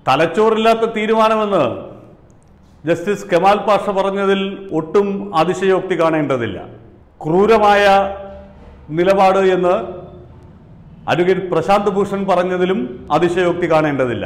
തലച്ചോറില്ലാത്ത തീരുമാനമെന്ന് ജസ്റ്റിസ് കെമാൽ പാഷ പറഞ്ഞതിൽ ഒട്ടും അതിശയോക്തി കാണേണ്ടതില്ല ക്രൂരമായ നിലപാട് എന്ന് അഡ്വക്കേറ്റ് പ്രശാന്ത് ഭൂഷൺ പറഞ്ഞതിലും അതിശയോക്തി കാണേണ്ടതില്ല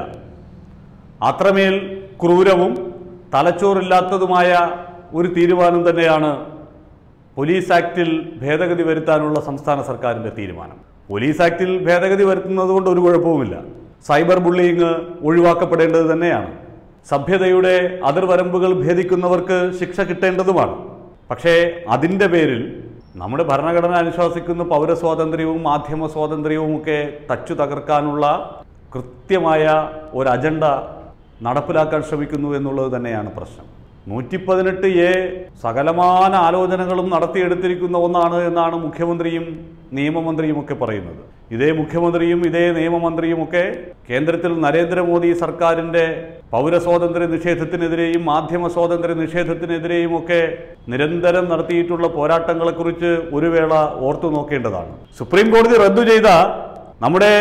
അത്രമേൽ ക്രൂരവും തലച്ചോറില്ലാത്തതുമായ ഒരു തീരുമാനം തന്നെയാണ് പോലീസ് ആക്ടിൽ ഭേദഗതി വരുത്താനുള്ള സംസ്ഥാന സർക്കാരിൻ്റെ തീരുമാനം പോലീസ് ആക്ടിൽ ഭേദഗതി വരുത്തുന്നത് കൊണ്ട് ഒരു കുഴപ്പവുമില്ല സൈബർ ബുള്ളിയിങ് ഒഴിവാക്കപ്പെടേണ്ടത് തന്നെയാണ് സഭ്യതയുടെ അതിർവരമ്പുകൾ ഭേദിക്കുന്നവർക്ക് ശിക്ഷ കിട്ടേണ്ടതുമാണ് പക്ഷേ അതിൻ്റെ പേരിൽ നമ്മുടെ ഭരണഘടന അനുശാസിക്കുന്ന പൗരസ്വാതന്ത്ര്യവും മാധ്യമ സ്വാതന്ത്ര്യവും ഒക്കെ തച്ചു തകർക്കാനുള്ള കൃത്യമായ ഒരു അജണ്ട നടപ്പിലാക്കാൻ ശ്രമിക്കുന്നു എന്നുള്ളത് തന്നെയാണ് പ്രശ്നം നൂറ്റി പതിനെട്ട് എ സകലമാന ആലോചനകളും നടത്തിയെടുത്തിരിക്കുന്ന ഒന്നാണ് എന്നാണ് മുഖ്യമന്ത്രിയും നിയമമന്ത്രിയും ഒക്കെ പറയുന്നത് ഇതേ മുഖ്യമന്ത്രിയും ഇതേ നിയമമന്ത്രിയും ഒക്കെ കേന്ദ്രത്തിൽ നരേന്ദ്രമോദി സർക്കാരിൻ്റെ പൗരസ്വാതന്ത്ര്യ നിഷേധത്തിനെതിരെയും മാധ്യമ സ്വാതന്ത്ര്യ നിഷേധത്തിനെതിരെയും ഒക്കെ നിരന്തരം നടത്തിയിട്ടുള്ള പോരാട്ടങ്ങളെക്കുറിച്ച് ഒരു വേള ഓർത്തു നോക്കേണ്ടതാണ് സുപ്രീം കോടതി റദ്ദു ചെയ്ത നമ്മുടെ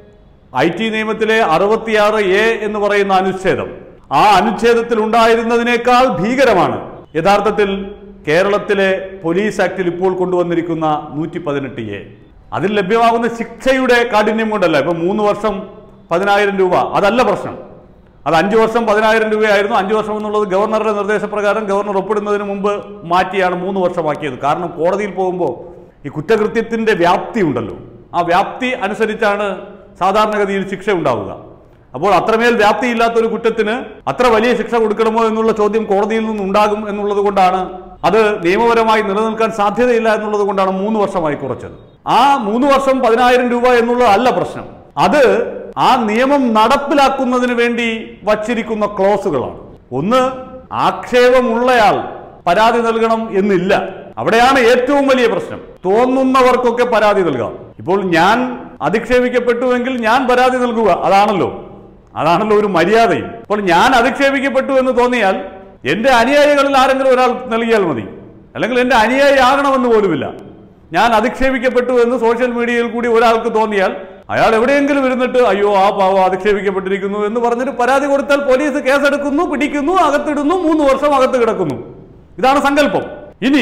ഐ ടി നിയമത്തിലെ അറുപത്തിയാറ് എ എന്ന് പറയുന്ന അനുച്ഛേദം ആ അനുച്ഛേദത്തിൽ ഉണ്ടായിരുന്നതിനേക്കാൾ ഭീകരമാണ് യഥാർത്ഥത്തിൽ കേരളത്തിലെ പോലീസ് ആക്ടിൽ ഇപ്പോൾ കൊണ്ടുവന്നിരിക്കുന്ന നൂറ്റി പതിനെട്ട് എ അതിൽ ലഭ്യമാകുന്ന ശിക്ഷയുടെ കാഠിന്യം കൊണ്ടല്ല ഇപ്പൊ മൂന്ന് വർഷം പതിനായിരം രൂപ അതല്ല പ്രശ്നം അത് അഞ്ച് വർഷം പതിനായിരം രൂപയായിരുന്നു അഞ്ച് വർഷം എന്നുള്ളത് ഗവർണറുടെ നിർദ്ദേശപ്രകാരം ഗവർണർ ഒപ്പിടുന്നതിന് മുമ്പ് മാറ്റിയാണ് മൂന്ന് വർഷമാക്കിയത് കാരണം കോടതിയിൽ പോകുമ്പോൾ ഈ കുറ്റകൃത്യത്തിന്റെ വ്യാപ്തി ഉണ്ടല്ലോ ആ വ്യാപ്തി അനുസരിച്ചാണ് സാധാരണഗതിയിൽ ശിക്ഷ ഉണ്ടാവുക അപ്പോൾ അത്രമേൽ വ്യാപ്തിയില്ലാത്ത ഒരു കുറ്റത്തിന് അത്ര വലിയ ശിക്ഷ കൊടുക്കണമോ എന്നുള്ള ചോദ്യം കോടതിയിൽ നിന്നുണ്ടാകും എന്നുള്ളത് കൊണ്ടാണ് അത് നിയമപരമായി നിലനിൽക്കാൻ സാധ്യതയില്ല എന്നുള്ളത് കൊണ്ടാണ് മൂന്ന് വർഷമായി കുറച്ചത് ആ മൂന്ന് വർഷം പതിനായിരം രൂപ എന്നുള്ളത് അല്ല പ്രശ്നം അത് ആ നിയമം നടപ്പിലാക്കുന്നതിന് വേണ്ടി വച്ചിരിക്കുന്ന ക്ലോസുകളാണ് ഒന്ന് ആക്ഷേപമുള്ളയാൾ പരാതി നൽകണം എന്നില്ല അവിടെയാണ് ഏറ്റവും വലിയ പ്രശ്നം തോന്നുന്നവർക്കൊക്കെ പരാതി നൽകാം ഇപ്പോൾ ഞാൻ അധിക്ഷേപിക്കപ്പെട്ടുവെങ്കിൽ ഞാൻ പരാതി നൽകുക അതാണല്ലോ അതാണല്ലോ ഒരു മര്യാദയും അപ്പോൾ ഞാൻ അധിക്ഷേപിക്കപ്പെട്ടു എന്ന് തോന്നിയാൽ എന്റെ അനുയായികളിൽ ആരെങ്കിലും ഒരാൾ നൽകിയാൽ മതി അല്ലെങ്കിൽ എന്റെ അനുയായി ആകണമെന്ന് പോലുമില്ല ഞാൻ അധിക്ഷേപിക്കപ്പെട്ടു എന്ന് സോഷ്യൽ മീഡിയയിൽ കൂടി ഒരാൾക്ക് തോന്നിയാൽ അയാൾ എവിടെയെങ്കിലും ഇരുന്നിട്ട് അയ്യോ ആ പാവം അധിക്ഷേപിക്കപ്പെട്ടിരിക്കുന്നു എന്ന് പറഞ്ഞിട്ട് പരാതി കൊടുത്താൽ പോലീസ് കേസെടുക്കുന്നു പിടിക്കുന്നു അകത്തിടുന്നു മൂന്ന് വർഷം അകത്ത് കിടക്കുന്നു ഇതാണ് സങ്കല്പം ഇനി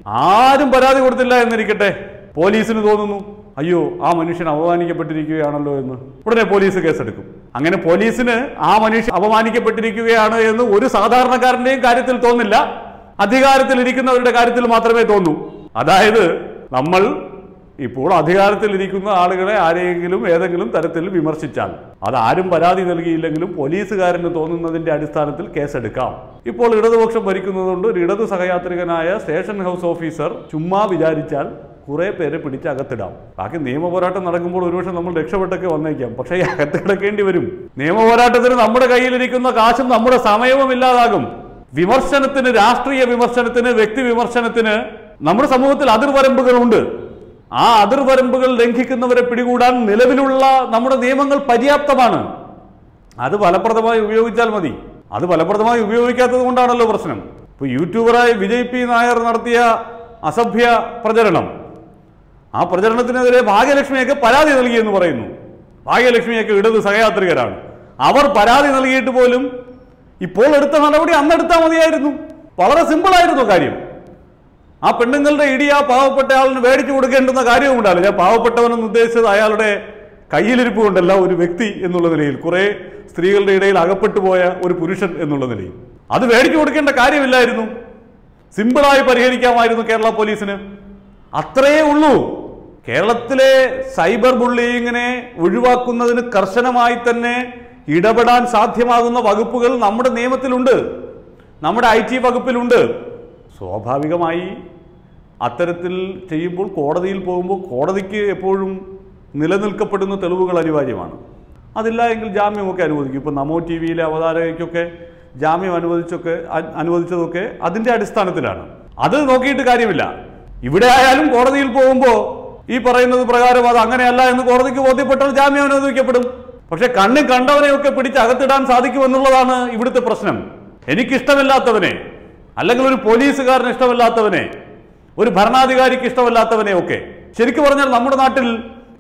ആരും പരാതി കൊടുത്തില്ല എന്നിരിക്കട്ടെ പോലീസിന് തോന്നുന്നു അയ്യോ ആ മനുഷ്യൻ അപമാനിക്കപ്പെട്ടിരിക്കുകയാണല്ലോ എന്ന് ഉടനെ പോലീസ് കേസെടുക്കും അങ്ങനെ പോലീസിന് ആ മനുഷ്യൻ അപമാനിക്കപ്പെട്ടിരിക്കുകയാണ് എന്ന് ഒരു സാധാരണക്കാരന്റെയും കാര്യത്തിൽ തോന്നില്ല അധികാരത്തിൽ ഇരിക്കുന്നവരുടെ കാര്യത്തിൽ മാത്രമേ തോന്നൂ അതായത് നമ്മൾ ഇപ്പോൾ അധികാരത്തിലിരിക്കുന്ന ആളുകളെ ആരെയെങ്കിലും ഏതെങ്കിലും തരത്തിൽ വിമർശിച്ചാൽ അത് ആരും പരാതി നൽകിയില്ലെങ്കിലും പോലീസുകാരന് തോന്നുന്നതിന്റെ അടിസ്ഥാനത്തിൽ കേസെടുക്കാം ഇപ്പോൾ ഇടതുപക്ഷം ഭരിക്കുന്നതുകൊണ്ട് ഒരു ഇടതു സഹയാത്രികനായ സ്റ്റേഷൻ ഹൗസ് ഓഫീസർ ചുമ്മാ വിചാരിച്ചാൽ കുറെ പേരെ പിടിച്ച് അകത്തിടാം ബാക്കി നിയമപോരാട്ടം നടക്കുമ്പോൾ ഒരുപക്ഷെ നമ്മൾ രക്ഷപ്പെട്ടൊക്കെ വന്നേക്കാം പക്ഷേ ഈ അകത്ത് കിടക്കേണ്ടി വരും നിയമപോരാട്ടത്തിന് നമ്മുടെ കയ്യിലിരിക്കുന്ന കാശും നമ്മുടെ സമയവും ഇല്ലാതാകും വിമർശനത്തിന് രാഷ്ട്രീയ വിമർശനത്തിന് വ്യക്തി വിമർശനത്തിന് നമ്മുടെ സമൂഹത്തിൽ അതിർവരമ്പുകളുണ്ട് ആ അതിർവരമ്പുകൾ ലംഘിക്കുന്നവരെ പിടികൂടാൻ നിലവിലുള്ള നമ്മുടെ നിയമങ്ങൾ പര്യാപ്തമാണ് അത് ഫലപ്രദമായി ഉപയോഗിച്ചാൽ മതി അത് ഫലപ്രദമായി ഉപയോഗിക്കാത്തത് കൊണ്ടാണല്ലോ പ്രശ്നം ഇപ്പൊ യൂട്യൂബറായ വിജയ് പി നായർ നടത്തിയ അസഭ്യ പ്രചരണം ആ പ്രചരണത്തിനെതിരെ ഭാഗ്യലക്ഷ്മിയൊക്കെ പരാതി നൽകിയെന്ന് പറയുന്നു ഭാഗ്യലക്ഷ്മിയൊക്കെ ഇടത് സഹയാത്രികരാണ് അവർ പരാതി നൽകിയിട്ട് പോലും ഇപ്പോൾ എടുത്ത നടപടി അന്നെടുത്താൽ മതിയായിരുന്നു വളരെ സിമ്പിളായിരുന്നു കാര്യം ആ പെണ്ണുങ്ങളുടെ ഇടി ആ പാവപ്പെട്ട ആളിന് മേടിച്ചു കൊടുക്കേണ്ടുന്ന കാര്യവും ഉണ്ടാവില്ല ഞാൻ പാവപ്പെട്ടവനെന്ന് ഉദ്ദേശിച്ചത് അയാളുടെ കയ്യിലിരിപ്പ് കൊണ്ടല്ല ഒരു വ്യക്തി എന്നുള്ള നിലയിൽ കുറെ സ്ത്രീകളുടെ ഇടയിൽ അകപ്പെട്ടു പോയ ഒരു പുരുഷൻ എന്നുള്ള നിലയിൽ അത് മേടിച്ചു കൊടുക്കേണ്ട കാര്യമില്ലായിരുന്നു സിമ്പിളായി പരിഹരിക്കാമായിരുന്നു കേരള പോലീസിന് അത്രയേ ഉള്ളൂ കേരളത്തിലെ സൈബർ ബുള്ളിയിങ്ങിനെ ഒഴിവാക്കുന്നതിന് കർശനമായി തന്നെ ഇടപെടാൻ സാധ്യമാകുന്ന വകുപ്പുകൾ നമ്മുടെ നിയമത്തിലുണ്ട് നമ്മുടെ ഐ ടി വകുപ്പിലുണ്ട് സ്വാഭാവികമായി അത്തരത്തിൽ ചെയ്യുമ്പോൾ കോടതിയിൽ പോകുമ്പോൾ കോടതിക്ക് എപ്പോഴും നിലനിൽക്കപ്പെടുന്ന തെളിവുകൾ അനിവാര്യമാണ് അതില്ല എങ്കിൽ ജാമ്യമൊക്കെ അനുവദിക്കും ഇപ്പോൾ നമോ ടി വിയിലെ അവതാരകയ്ക്കൊക്കെ ജാമ്യം അനുവദിച്ചൊക്കെ അ- അനുവദിച്ചതൊക്കെ അതിൻ്റെ അടിസ്ഥാനത്തിലാണ് അത് നോക്കിയിട്ട് കാര്യമില്ല ഇവിടെ ആയാലും കോടതിയിൽ പോകുമ്പോൾ ഈ പറയുന്നത് പ്രകാരം അത് അങ്ങനെയല്ല എന്ന് കോടതിക്ക് ബോധ്യപ്പെട്ടാൽ ജാമ്യം അനുവദിക്കപ്പെടും പക്ഷെ കണ്ണി കണ്ടവനെയൊക്കെ പിടിച്ച് അകത്തിടാൻ സാധിക്കുമെന്നുള്ളതാണ് ഇവിടുത്തെ പ്രശ്നം എനിക്കിഷ്ടമില്ലാത്തവനെ അല്ലെങ്കിൽ ഒരു പോലീസുകാരന് ഇഷ്ടമല്ലാത്തവനെ ഒരു ഭരണാധികാരിക്ക് ഇഷ്ടമല്ലാത്തവനെ ഒക്കെ ശരിക്കും പറഞ്ഞാൽ നമ്മുടെ നാട്ടിൽ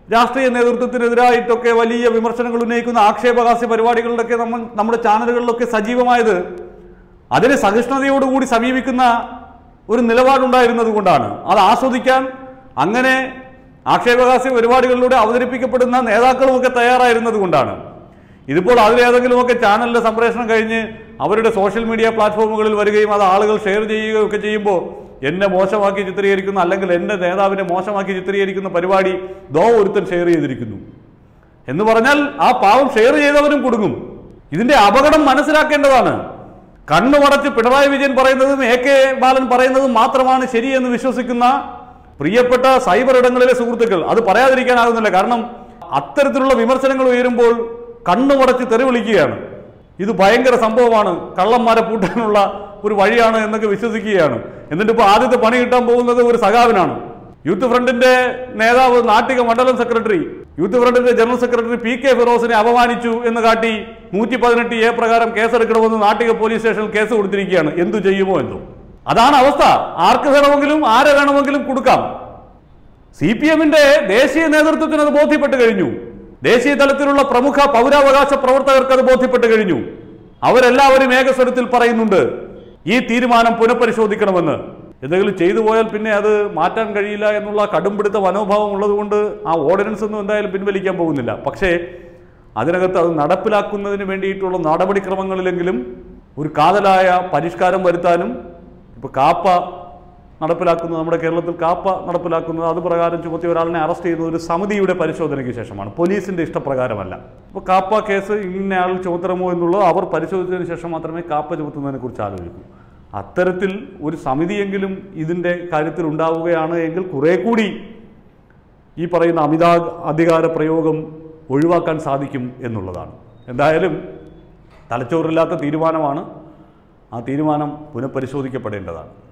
രാഷ്ട്രീയ നേതൃത്വത്തിനെതിരായിട്ടൊക്കെ വലിയ വിമർശനങ്ങൾ ഉന്നയിക്കുന്ന ആക്ഷേപഹാസ്യ പരിപാടികളിലൊക്കെ നമ്മൾ നമ്മുടെ ചാനലുകളിലൊക്കെ സജീവമായത് അതിനെ സഹിഷ്ണുതയോടുകൂടി സമീപിക്കുന്ന ഒരു നിലപാടുണ്ടായിരുന്നത് കൊണ്ടാണ് അത് ആസ്വദിക്കാൻ അങ്ങനെ ആക്ഷേപഹാസ്യ പരിപാടികളിലൂടെ അവതരിപ്പിക്കപ്പെടുന്ന നേതാക്കളുമൊക്കെ തയ്യാറായിരുന്നത് കൊണ്ടാണ് ഇതിപ്പോൾ അതിലേതെങ്കിലുമൊക്കെ ചാനലിന്റെ സംപ്രേഷണം കഴിഞ്ഞ് അവരുടെ സോഷ്യൽ മീഡിയ പ്ലാറ്റ്ഫോമുകളിൽ വരികയും അത് ആളുകൾ ഷെയർ ചെയ്യുകയും ഒക്കെ ചെയ്യുമ്പോൾ എന്നെ മോശമാക്കി ചിത്രീകരിക്കുന്ന അല്ലെങ്കിൽ എൻ്റെ നേതാവിനെ മോശമാക്കി ചിത്രീകരിക്കുന്ന പരിപാടി ദോ ഒരുത്തൻ ഷെയർ ചെയ്തിരിക്കുന്നു എന്ന് പറഞ്ഞാൽ ആ പാവം ഷെയർ ചെയ്തവരും കുടുങ്ങും ഇതിന്റെ അപകടം മനസ്സിലാക്കേണ്ടതാണ് കണ്ണുമടച്ച് പിണറായി വിജയൻ പറയുന്നതും എ കെ ബാലൻ പറയുന്നതും മാത്രമാണ് ശരിയെന്ന് വിശ്വസിക്കുന്ന പ്രിയപ്പെട്ട സൈബർ ഇടങ്ങളിലെ സുഹൃത്തുക്കൾ അത് പറയാതിരിക്കാനാകുന്നില്ല കാരണം അത്തരത്തിലുള്ള വിമർശനങ്ങൾ ഉയരുമ്പോൾ കണ്ണുമടച്ച് തെറി വിളിക്കുകയാണ് ഇത് ഭയങ്കര സംഭവമാണ് കള്ളന്മാരെ പൂട്ടാനുള്ള ഒരു വഴിയാണ് എന്നൊക്കെ വിശ്വസിക്കുകയാണ് എന്നിട്ട് ഇപ്പോൾ ആദ്യത്തെ പണി കിട്ടാൻ പോകുന്നത് ഒരു സഖാവിനാണ് യൂത്ത് ഫ്രണ്ടിന്റെ നേതാവ് നാട്ടിക മണ്ഡലം സെക്രട്ടറി യൂത്ത് ഫ്രണ്ടിന്റെ ജനറൽ സെക്രട്ടറി പി കെ ഫിറോസിനെ അപമാനിച്ചു എന്ന് കാട്ടി നൂറ്റി പതിനെട്ട് എ പ്രകാരം കേസെടുക്കണമെന്ന് നാട്ടിക പോലീസ് സ്റ്റേഷനിൽ കേസ് കൊടുത്തിരിക്കുകയാണ് എന്തു ചെയ്യുമോ എന്തോ അതാണ് അവസ്ഥ ആർക്ക് വേണമെങ്കിലും ആരെ വേണമെങ്കിലും കൊടുക്കാം സി പി എമ്മിന്റെ ദേശീയ നേതൃത്വത്തിന് അത് ബോധ്യപ്പെട്ട് കഴിഞ്ഞു ദേശീയ തലത്തിലുള്ള പ്രമുഖ പൗരാവകാശ പ്രവർത്തകർക്ക് അത് ബോധ്യപ്പെട്ട് കഴിഞ്ഞു അവരെല്ലാവരും ഏകസ്വരത്തിൽ പറയുന്നുണ്ട് ഈ തീരുമാനം പുനഃപരിശോധിക്കണമെന്ന് എന്തെങ്കിലും ചെയ്തു പോയാൽ പിന്നെ അത് മാറ്റാൻ കഴിയില്ല എന്നുള്ള കടുംപിടുത്ത മനോഭാവം ഉള്ളതുകൊണ്ട് ആ ഓർഡിനൻസ് ഒന്നും എന്തായാലും പിൻവലിക്കാൻ പോകുന്നില്ല പക്ഷേ അതിനകത്ത് അത് നടപ്പിലാക്കുന്നതിന് വേണ്ടിയിട്ടുള്ള നടപടിക്രമങ്ങളിലെങ്കിലും ഒരു കാതലായ പരിഷ്കാരം വരുത്താനും ഇപ്പോൾ കാപ്പ നടപ്പിലാക്കുന്നത് നമ്മുടെ കേരളത്തിൽ കാപ്പ നടപ്പിലാക്കുന്നത് അത് പ്രകാരം ചുമത്തിയ ഒരാളിനെ അറസ്റ്റ് ചെയ്യുന്നത് ഒരു സമിതിയുടെ പരിശോധനയ്ക്ക് ശേഷമാണ് പോലീസിന്റെ ഇഷ്ടപ്രകാരമല്ല അപ്പോൾ കാപ്പ കേസ് ഇന്നയാൾ ചുമത്തണമോ എന്നുള്ളത് അവർ പരിശോധിച്ചതിന് ശേഷം മാത്രമേ കാപ്പ ചുമത്തുന്നതിനെ കുറിച്ച് ആലോചിക്കൂ അത്തരത്തിൽ ഒരു സമിതിയെങ്കിലും ഇതിൻ്റെ കാര്യത്തിൽ ഉണ്ടാവുകയാണ് എങ്കിൽ കുറേ കൂടി ഈ പറയുന്ന അമിതാ അധികാര പ്രയോഗം ഒഴിവാക്കാൻ സാധിക്കും എന്നുള്ളതാണ് എന്തായാലും തലച്ചോറില്ലാത്ത തീരുമാനമാണ് ആ തീരുമാനം പുനഃപരിശോധിക്കപ്പെടേണ്ടതാണ്